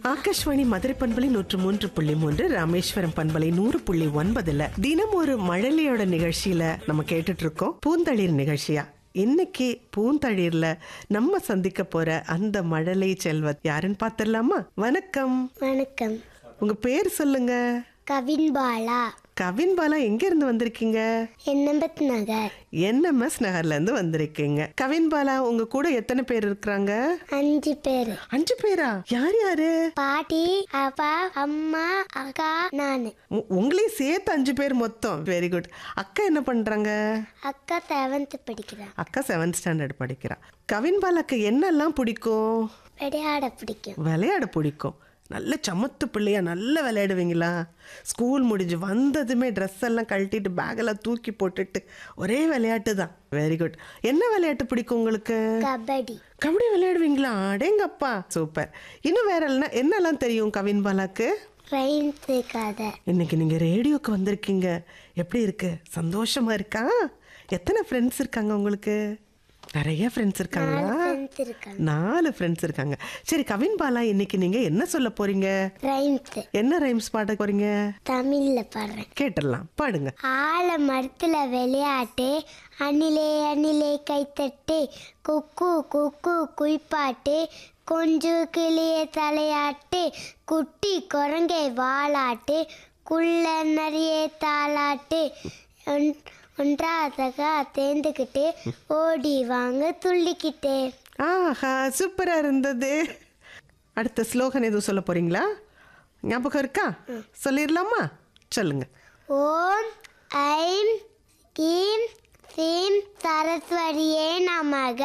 ஆகாஷ்வாணி மதுரை பண்பலை நூற்று மூன்று புள்ளி மூன்று ராமேஸ்வரம் பண்பலை நூறு புள்ளி ஒன்பதுல தினம் ஒரு மழலையோட நிகழ்ச்சியில நம்ம கேட்டுட்டு இருக்கோம் பூந்தளிர் நிகழ்ச்சியா இன்னைக்கு பூந்தளிர்ல நம்ம சந்திக்க போற அந்த மழலை செல்வத் யாருன்னு பாத்திரலாமா வணக்கம் வணக்கம் உங்க பேர் சொல்லுங்க கவின் பாலா கவின் பாலா எங்க இருந்து வந்திருக்கீங்க எண்ணம்பத் நகர் என்எம்எஸ் நகர்ல இருந்து வந்திருக்கீங்க கவின் பாலா உங்க கூட எத்தனை பேர் இருக்கிறாங்க அஞ்சு பேர் அஞ்சு பேரா யார் யாரு பாட்டி அப்பா அம்மா அக்கா நானு உ- உங்களையும் சேர்த்து அஞ்சு பேர் மொத்தம் வெரி குட் அக்கா என்ன பண்றாங்க அக்கா செவன்த் படிக்கிறா அக்கா செவன்த் ஸ்டாண்டர்ட் படிக்கிறா கவின் பாலாக்கு என்னெல்லாம் பிடிக்கும் விளையாட பிடிக்கும் விளையாட பிடிக்கும் நல்ல சமத்து பிள்ளையா நல்லா விளையாடுவீங்களா ஸ்கூல் முடிஞ்சு வந்ததுமே ட்ரெஸ் எல்லாம் கழட்டிட்டு பேக்கெல்லாம் தூக்கி போட்டுட்டு ஒரே விளையாட்டு தான் வெரி குட் என்ன விளையாட்டு பிடிக்கும் உங்களுக்கு கபடி கபடி விளையாடுவீங்களா அடேங்கப்பா சூப்பர் இன்னும் வேற என்ன என்னெல்லாம் தெரியும் கவின் பாலாக்கு ரைன்ஸு கதை இன்னைக்கு நீங்க ரேடியோக்கு வந்திருக்கீங்க எப்படி இருக்கு சந்தோஷமா இருக்கா எத்தனை ஃப்ரெண்ட்ஸ் இருக்காங்க உங்களுக்கு நிறைய ஃப்ரெண்ட்ஸ் இருக்காங்களா ஃப்ரெண்ட்ஸ் இருக்காங்க நாலு ஃப்ரெண்ட்ஸ் இருக்காங்க சரி கவின் பாலா இன்னைக்கு நீங்க என்ன சொல்ல போறீங்க ரைம்ஸ் என்ன ரைம்ஸ் பாட போறீங்க தமிழ்ல பாடுறேன் கேட்டுடலாம் பாடுங்க ஆல மரத்துல விளையாட்டு அணிலே அணிலே கைத்தட்டு குக்கு குக்கு குய்ப்பாட்டு கொஞ்சு கிளிய தலையாட்டு குட்டி குரங்கை வாலாட்டு குள்ள நிறைய தாளாட்டு ஒன்- ஒன்றாதகா தேர்ந்துக்கிட்டு ஓடி வாங்க துள்ளிக்கிட்டே ஆஹா சூப்பரா இருந்தது அடுத்த ஸ்லோகன் எதுவும் சொல்ல போறீங்களா ஞாபகம் இருக்கா சொல்லிடலாமா சொல்லுங்க ஓம் ஐம் கீம் சீம் சரஸ்வதியே நமக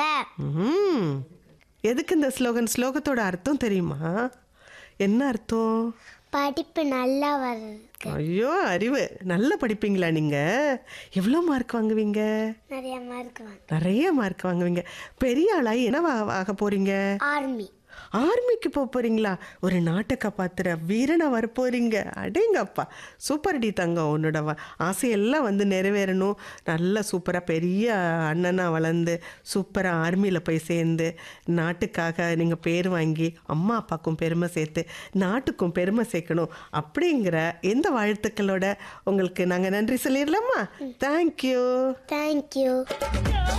ம் எதுக்கு இந்த ஸ்லோகன் ஸ்லோகத்தோட அர்த்தம் தெரியுமா என்ன அர்த்தம் படிப்பு நல்லா வருது ஐயோ அறிவு நல்லா படிப்பீங்களா நீங்க எவ்வளோ மார்க் வாங்குவீங்க நிறைய மார்க் வாங்க நிறைய மார்க் வாங்குவீங்க பெரிய ஆளாகி என்னவா ஆக போறீங்க ஆர்மி ஆர்மிக்கு போக போறீங்களா ஒரு நாட்டை காப்பாத்துற வீரனா வர போறீங்க அடேங்கப்பா சூப்பர் டி தங்கம் உன்னோட வ- ஆசையெல்லாம் வந்து நிறைவேறணும் நல்ல சூப்பராக பெரிய அண்ணனா வளர்ந்து சூப்பராக ஆர்மியில் போய் சேர்ந்து நாட்டுக்காக நீங்கள் பேர் வாங்கி அம்மா அப்பாக்கும் பெருமை சேர்த்து நாட்டுக்கும் பெருமை சேர்க்கணும் அப்படிங்கிற எந்த வாழ்த்துக்களோட உங்களுக்கு நாங்கள் நன்றி சொல்லிடலாமா தேங்க்யூ தேங்க்யூ